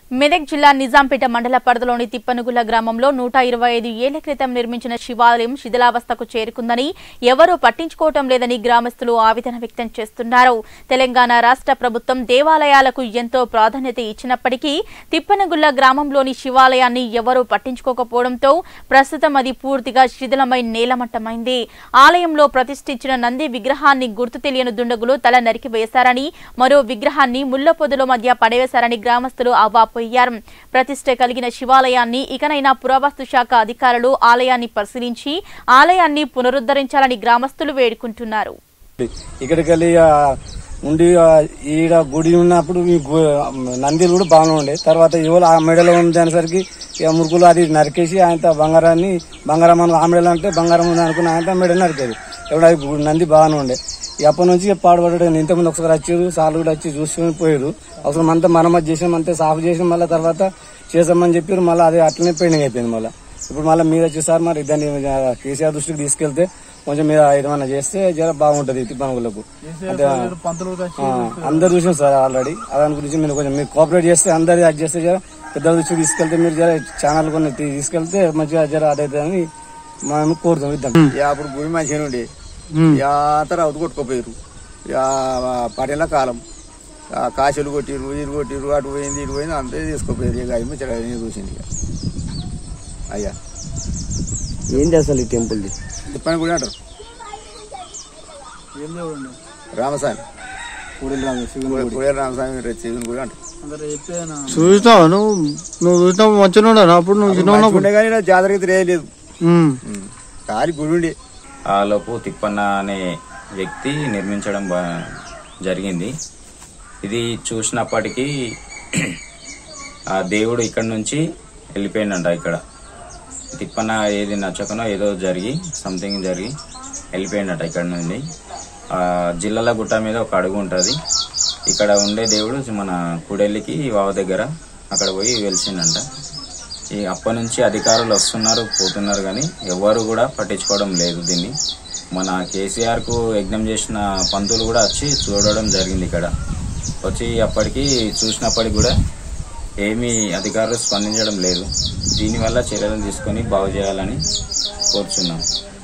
మెదక్ జిల్లా నిజాంపేట మండల పరిధిలోని తిప్పనుగుల గ్రామంలో నూట ఇరవై ఐదు ఏళ్ల క్రితం నిర్మించిన శివాలయం శిథిలావస్థకు చేరుకుందని ఎవరూ పట్టించుకోవటం లేదని గ్రామస్తులు ఆవేదన వ్యక్తం చేస్తున్నారు తెలంగాణ రాష్ట్ర ప్రభుత్వం దేవాలయాలకు ఎంతో ప్రాధాన్యత ఇచ్చినప్పటికీ తిప్పనగుల్ల గ్రామంలోని శివాలయాన్ని ఎవరూ పట్టించుకోకపోవడంతో ప్రస్తుతం అది పూర్తిగా శిథిలమై నేలమట్టమైంది ఆలయంలో ప్రతిష్ఠించిన నంది విగ్రహాన్ని గుర్తు తెలియని దుండగులు తల నరికి వేశారని మరో విగ్రహాన్ని ముళ్ల పొదల మధ్య పడవేశారని గ్రామస్తులు అవాపోయారు ప్రతిష్ట కలిగిన శివాలయాన్ని ఇకనైనా పురావస్తు శాఖ అధికారులు ఆలయాన్ని పరిశీలించి ఆలయాన్ని పునరుద్ధరించాలని గ్రామస్తులు వేడుకుంటున్నారు ఇక్కడికి వెళ్ళి ఆ, ఉండి ఆ, ఈడ గుడి ఉన్నప్పుడు ఈ గు- నందిలు కూడా బాగానే ఉండే తర్వాత ఎవరు ఆ మెడలో ఉండేసరికి ఇక మురుకులు అది నరికేసి ఆయన బంగారాన్ని బంగారం అని ఆ మెడలో అంటే బంగారం ఉంది అనుకుని ఆయన మెడ నరికేది ఎవడ అది గు- నంది బాగానే ఉండే ఇక అప్పటి నుంచి పాడుపడ్డాడు ఇంతకుముందు ఒకసారి వచ్చారు సార్లు కూడా వచ్చి చూసుకొని పోయారు అవసరం అంతా మరమ్మతు చేసాం అంతే సాఫ్ చేసాం మళ్ళీ తర్వాత చేసామని చెప్పారు మళ్ళీ అది అట్లనే పెండింగ్ అయిపోయింది మళ్ళీ ఇప్పుడు మళ్ళీ మీరు వచ్చి సార్ మరి దాన్ని కేసీఆర్ దృష్టికి తీసుకెళ్తే కొంచెం మీరు ఏమైనా చేస్తే జర బాగుంటది తిప్పనులకు అంటే ఆ, అందరు చూసాం సార్ ఆల్రెడీ దాని గురించి మీరు కొంచెం మీరు కోఆపరేట్ చేస్తే అందరి అది చేస్తే జర పెద్దల దృష్టికి తీసుకెళ్తే మీరు జర ఛానల్ కొన్ని తీ- తీసుకెళ్తే మంచిగా జర అదైతే మేము కోరుతాం ఇద్దాం ఇక అప్పుడు భూమి మంచిగా ఉండే ఇక తర్వాత కొట్టుకోపోయారు ఇక పడేళ్ళ కాలం ఆ కాశీలు కొట్టిరు ఇరు కొట్టిరు అటు పోయింది ఇటు పోయింది అంతే తీసుకోపోయారు ఇక అవి ముచ్చట అవి చూసింది ఇక అయ్యా ఏంటి అసలు ఈ టెంపుల్ది తిప్పని గుడి అంటారు రామస్వామి కుడేరు రామస్వామి శివుని గుడి అంటారు చూసినావు నువ్వు నువ్వు చూసినావు మంచిగా ఉండవు అప్పుడు నువ్వు చిన్న ఉన్నప్పుడు ఉండే కానీ జాతరకి తెలియలేదు ఉమ్. ఖాళీ గుడి ఉండే ఆలోపు తిప్పన్న అనే వ్యక్తి నిర్మించడం బా- జరిగింది ఇది చూసినప్పటికీ ఆ దేవుడు ఇక్కడ నుంచి వెళ్ళిపోయిందంట ఇక్కడ తిప్పన్న ఏది నచ్చకనో ఏదో జరిగి సంథింగ్ జరిగి వెళ్ళిపోయిందట ఇక్కడ నుండి ఆ జిల్లాల గుట్ట మీద ఒక అడుగు ఉంటుంది ఇక్కడ ఉండే దేవుడు మన కుడెల్లికి వావ దగ్గర అక్కడ పోయి వెలిసిందంట ఈ అప్పటి నుంచి అధికారులు వస్తున్నారు పోతున్నారు కానీ ఎవరు కూడా పట్టించుకోవడం లేదు దీన్ని మన కేసీఆర్ కు యజ్ఞం చేసిన పంతులు కూడా వచ్చి చూడడం జరిగింది ఇక్కడ వచ్చి అప్పటికి చూసినప్పటికి కూడా ఏమీ అధికారులు స్పందించడం లేదు దీనివల్ల చర్యలు తీసుకొని బాగు చేయాలని కోరుచున్నాం